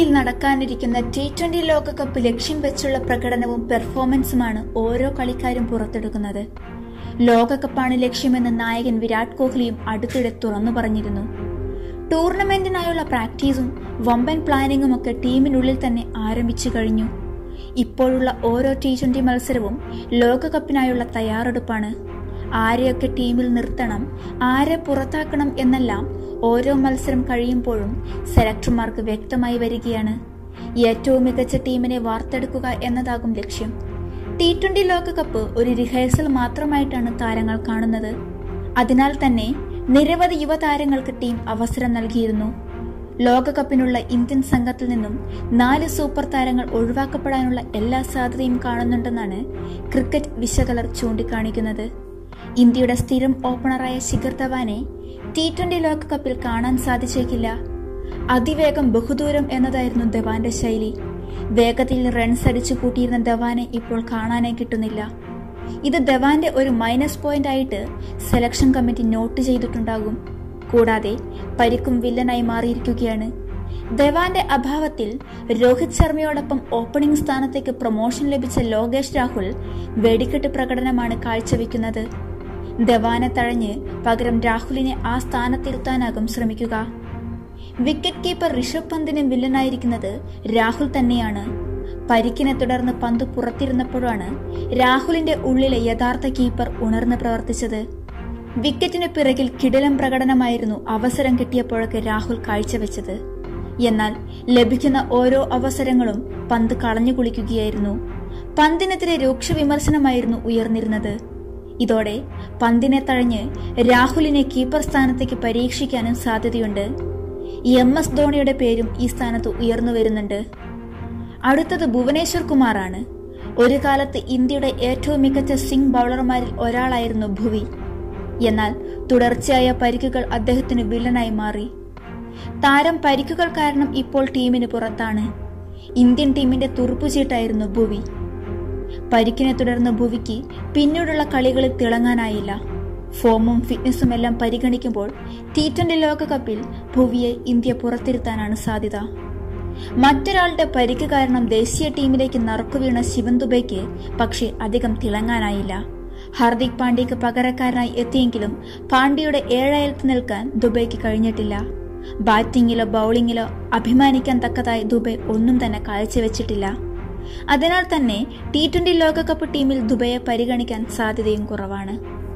ഭാവിയിൽ നടക്കാനിരിക്കുന്ന T twenty ലോകകപ്പ് ലക്ഷ്യം വെച്ചുള്ള പ്രകടനവും പെർഫോമൻസുമാണ് ഓരോ കളിക്കാരും പുറത്തെടുക്കുന്നത് ലോകകപ്പാണ് ലക്ഷ്യമെന്ന് നായകൻ വിരാട് കോഹ്ലിയും അടുത്തിടെ തുറന്നു പറഞ്ഞിരുന്നു ടൂർണമെന്റിനായുള്ള പ്രാക്ടീസും വമ്പൻ പ്ലാനിങ്ങും ഒക്കെ ടീമിനുള്ളിൽ തന്നെ ആരംഭിച്ചു കഴിഞ്ഞു ഇപ്പോഴുള്ള ഓരോ ടി ട്വന്റി മത്സരവും ലോകകപ്പിനായുള്ള തയ്യാറെടുപ്പാണ് ആരെയൊക്കെ ടീമിൽ നിർത്തണം ആരെ പുറത്താക്കണം എന്നെല്ലാം ഓരോ മത്സരം കഴിയുമ്പോഴും സെലക്ടർമാർക്ക് വ്യക്തമായി വരികയാണ് ഏറ്റവും മികച്ച ടീമിനെ വാർത്തെടുക്കുക എന്നതാകും ലക്ഷ്യം ടി ട്വന്റി ലോകകപ്പ് ഒരു റിഹേഴ്സൽ മാത്രമായിട്ടാണ് താരങ്ങൾ കാണുന്നത് അതിനാൽ തന്നെ നിരവധി യുവതാരങ്ങൾക്ക് ടീം അവസരം നൽകിയിരുന്നു ലോകകപ്പിനുള്ള ഇന്ത്യൻ സംഘത്തിൽ നിന്നും നാല് സൂപ്പർ താരങ്ങൾ ഒഴിവാക്കപ്പെടാനുള്ള എല്ലാ സാധ്യതയും കാണുന്നുണ്ടെന്നാണ് ക്രിക്കറ്റ് വിശകലർ ചൂണ്ടിക്കാണിക്കുന്നത് ഇന്ത്യയുടെ സ്ഥിരം ഓപ്പണറായ ശിഖർ ധവാനെ ടി ട്വന്റി ലോകകപ്പിൽ കാണാൻ സാധിച്ചേക്കില്ല അതിവേഗം ബഹുദൂരം എന്നതായിരുന്നു ധവാന്റെ ശൈലി വേഗത്തിൽ റൺസ് അടിച്ചു കൂട്ടിയിരുന്ന ധവാനെ ഇപ്പോൾ കാണാനേ കിട്ടുന്നില്ല ഇത് ധവാന്റെ ഒരു മൈനസ് പോയിന്റ് ആയിട്ട് സെലക്ഷൻ കമ്മിറ്റി നോട്ട് ചെയ്തിട്ടുണ്ടാകും കൂടാതെ പരിക്കും വില്ലനായി മാറിയിരിക്കുകയാണ് ധവാന്റെ അഭാവത്തിൽ രോഹിത് ശർമ്മയോടൊപ്പം ഓപ്പണിംഗ് സ്ഥാനത്തേക്ക് പ്രൊമോഷൻ ലഭിച്ച ലോകേഷ് രാഹുൽ വെടിക്കെട്ട് പ്രകടനമാണ് കാഴ്ചവെക്കുന്നത് ധവാനെ തഴഞ്ഞ് പകരം രാഹുലിനെ ആ സ്ഥാനത്തിരുത്താനാകും ശ്രമിക്കുക വിക്കറ്റ് കീപ്പർ ഋഷഭ് പന്തിന് വില്ലനായിരിക്കുന്നത് രാഹുൽ തന്നെയാണ് പരിക്കിനെ തുടർന്ന് പന്ത് പുറത്തിരുന്നപ്പോഴാണ് രാഹുലിന്റെ ഉള്ളിലെ യഥാർത്ഥ കീപ്പർ ഉണർന്ന് പ്രവർത്തിച്ചത് വിക്കറ്റിന് പിറകിൽ കിടിലം പ്രകടനമായിരുന്നു അവസരം കിട്ടിയപ്പോഴൊക്കെ രാഹുൽ കാഴ്ചവെച്ചത് എന്നാൽ ലഭിക്കുന്ന ഓരോ അവസരങ്ങളും പന്ത് കളഞ്ഞു കുളിക്കുകയായിരുന്നു പന്തിനെതിരെ രൂക്ഷ വിമർശനമായിരുന്നു ഉയർന്നിരുന്നത് ഇതോടെ പന്തിനെ തഴഞ്ഞ് രാഹുലിനെ കീപ്പർ സ്ഥാനത്തേക്ക് പരീക്ഷിക്കാനും സാധ്യതയുണ്ട് എം എസ് ധോണിയുടെ പേരും ഈ സ്ഥാനത്ത് ഉയർന്നു വരുന്നുണ്ട് അടുത്തത് ഭുവനേശ്വർ കുമാറാണ് ഒരു കാലത്ത് ഇന്ത്യയുടെ ഏറ്റവും മികച്ച സ്വിംഗ് ബൗളർമാരിൽ ഒരാളായിരുന്നു ഭുവി എന്നാൽ തുടർച്ചയായ പരിക്കുകൾ അദ്ദേഹത്തിന് വില്ലനായി മാറി താരം പരിക്കുകൾ കാരണം ഇപ്പോൾ ടീമിന് പുറത്താണ് ഇന്ത്യൻ ടീമിന്റെ തുറുപ്പുചീട്ടായിരുന്നു ഭുവി പരിക്കിനെ തുടർന്ന് ഭുവിക്ക് പിന്നീടുള്ള കളികളിൽ തിളങ്ങാനായില്ല ഫോമും ഫിറ്റ്നസും എല്ലാം പരിഗണിക്കുമ്പോൾ ടി ട്വന്റി ലോകകപ്പിൽ ഭുവിയെ ഇന്ത്യ പുറത്തിരുത്താനാണ് സാധ്യത മറ്റൊരാളുടെ പരിക്ക് കാരണം ദേശീയ ടീമിലേക്ക് നറുക്കുവീണ ശിവൻ ദുബൈക്ക് പക്ഷേ അധികം തിളങ്ങാനായില്ല ഹാർദിക് പാണ്ഡ്യക്ക് പകരക്കാരനായി എത്തിയെങ്കിലും പാണ്ഡ്യയുടെ ഏഴയലത്ത് നിൽക്കാൻ ദുബൈക്ക് കഴിഞ്ഞിട്ടില്ല ബാറ്റിംഗിലോ ബൗളിംഗിലോ അഭിമാനിക്കാൻ തക്കതായി ദുബൈ ഒന്നും തന്നെ കാഴ്ചവെച്ചിട്ടില്ല അതിനാൽ തന്നെ ടി ട്വന്റി ലോകകപ്പ് ടീമിൽ ദുബൈയെ പരിഗണിക്കാൻ സാധ്യതയും കുറവാണ്